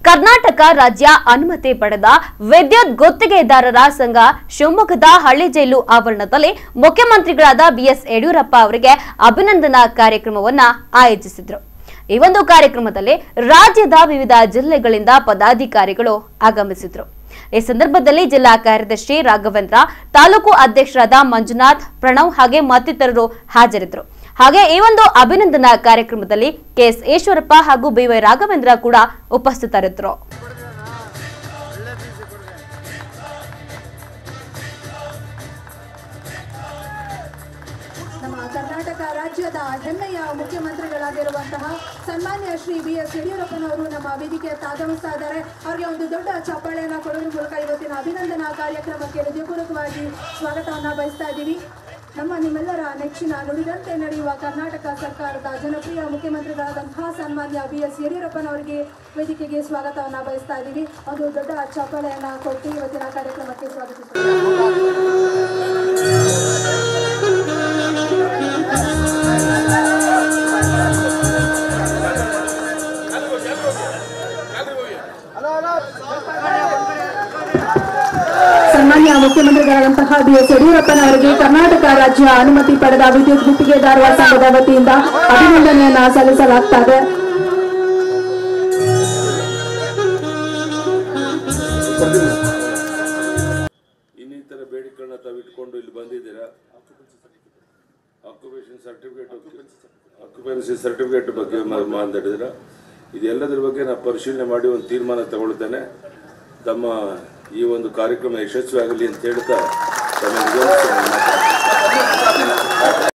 ಕರ್ನಾಟಕ ರಾಜ್ಯ ಅನುಮತಿ ಪಡೆದ ವಿದ್ಯುತ್ ಗುತ್ತಿಗೆದಾರರ ಸಂಘ ಶಿವಮೊಗ್ಗದ ಹಳ್ಳಿ ಜೈಲು ಆವರಣದಲ್ಲಿ ಮುಖ್ಯಮಂತ್ರಿಗಳಾದ ಬಿಎಸ್ ಯಡಿಯೂರಪ್ಪ ಅವರಿಗೆ ಅಭಿನಂದನಾ ಕಾರ್ಯಕ್ರಮವನ್ನ ಆಯೋಜಿಸಿದ್ರು ಈ ಒಂದು ಕಾರ್ಯಕ್ರಮದಲ್ಲಿ ರಾಜ್ಯದ ವಿವಿಧ ಜಿಲ್ಲೆಗಳಿಂದ ಪದಾಧಿಕಾರಿಗಳು ಆಗಮಿಸಿದ್ರು ಈ ಸಂದರ್ಭದಲ್ಲಿ ಜಿಲ್ಲಾ ಕಾರ್ಯದರ್ಶಿ ರಾಘವೇಂದ್ರ ತಾಲೂಕು ಅಧ್ಯಕ್ಷರಾದ ಮಂಜುನಾಥ್ ಪ್ರಣವ್ ಹಾಗೆ ಮತ್ತಿತರರು ಹಾಜರಿದ್ದರು ಹಾಗೆ ಈ ಒಂದು ಅಭಿನಂದನಾ ಕಾರ್ಯಕ್ರಮದಲ್ಲಿ ಕೆಎಸ್ ಈಶ್ವರಪ್ಪ ಹಾಗೂ ಬಿವೈ ರಾಘವೇಂದ್ರ ಕೂಡ ಉಪಸ್ಥಿತರಿದ್ದರು ನಮ್ಮ ಕರ್ನಾಟಕ ರಾಜ್ಯದ ಹೆಮ್ಮೆಯ ಮುಖ್ಯಮಂತ್ರಿಗಳಾಗಿರುವಂತಹ ಸನ್ಮಾನ್ಯ ಶ್ರೀ ಬಿ ಎಸ್ ಯಡಿಯೂರಪ್ಪನವರು ನಮ್ಮ ವೇದಿಕೆ ಆಗಮಿಸ್ತಾ ಇದ್ದಾರೆ ಅವರಿಗೆ ಒಂದು ದೊಡ್ಡ ಚಪ್ಪಾಳೆಯನ್ನ ಕೊಡೋದ್ರ ಮೂಲಕ ಇವತ್ತಿನ ಅಭಿನಂದನಾ ಕಾರ್ಯಕ್ರಮಕ್ಕೆ ಹೃದಯಪೂರ್ವಕವಾಗಿ ಸ್ವಾಗತವನ್ನ ಬಯಸ್ತಾ ಇದ್ದೀವಿ ನಮ್ಮ ನಿಮ್ಮೆಲ್ಲರ ನೆಚ್ಚಿನ ನುಡಿದಂತೆ ನಡೆಯುವ ಕರ್ನಾಟಕ ಸರ್ಕಾರದ ಜನಪ್ರಿಯ ಮುಖ್ಯಮಂತ್ರಿಗಳಾದಂತಹ ಸನ್ಮಾನ್ಯ ಬಿ ಎಸ್ ಯಡಿಯೂರಪ್ಪನವರಿಗೆ ವೇದಿಕೆಗೆ ಸ್ವಾಗತವನ್ನ ಬಯಸ್ತಾ ಇದ್ದೀವಿ ಒಂದು ದೊಡ್ಡ ಚಪ್ಪಾಳೆಯನ್ನ ಕೊಟ್ಟು ಇವತ್ತಿನ ಕಾರ್ಯಕ್ರಮಕ್ಕೆ ಸ್ವಾಗತಿಸುತ್ತೇವೆ ಸನ್ಮಾನ್ಯ ಮುಖ್ಯಮಂತ್ರಿಗಳಾದಂತಹ ಬಿ ಎಸ್ ಯಡಿಯೂರಪ್ಪನವರಿಗೆ ಕರ್ನಾಟಕ ರಾಜ್ಯ ಅನುಮತಿ ಪಡೆದ ವಿದ್ಯುತ್ ಗುತ್ತಿಗೆದಾರರ ಸಂಘದ ವತಿಯಿಂದ ಅಭಿನಂದನೆಯನ್ನ ಸಲ್ಲಿಸಲಾಗ್ತಾ ಇದೆ ಇನ್ನಿತರ ಬೇಡಿಕೆಗಳನ್ನ ತಾವು ಇಟ್ಕೊಂಡು ಇಲ್ಲಿ ಬಂದಿದ್ದೀರಾ ಆಕ್ಯುಪೇಷನ್ ಸರ್ಟಿಫಿಕೇಟ್ ಆಕ್ಯುಪೆನ್ಸಿ ಸರ್ಟಿಫಿಕೇಟ್ ಬಗ್ಗೆ ಮಾ- ಮಾತಾಡಿದ್ದೀರಾ ಇದೆಲ್ಲದರ ಬಗ್ಗೆ ನಾನು ಪರಿಶೀಲನೆ ಮಾಡಿ ಒಂದು ತೀರ್ಮಾನ ತಗೊಳ್ತೇನೆ ತಮ್ಮ ಈ ಒಂದು ಕಾರ್ಯಕ್ರಮ ಯಶಸ್ವಿ ಆಗಲಿ ಅಂತ ಹೇಳ್ತಾ ತಮ್ಮ ನಿವೇದಿಕೆಯನ್ನು ಮಾತಾಡ್ತೀನಿ.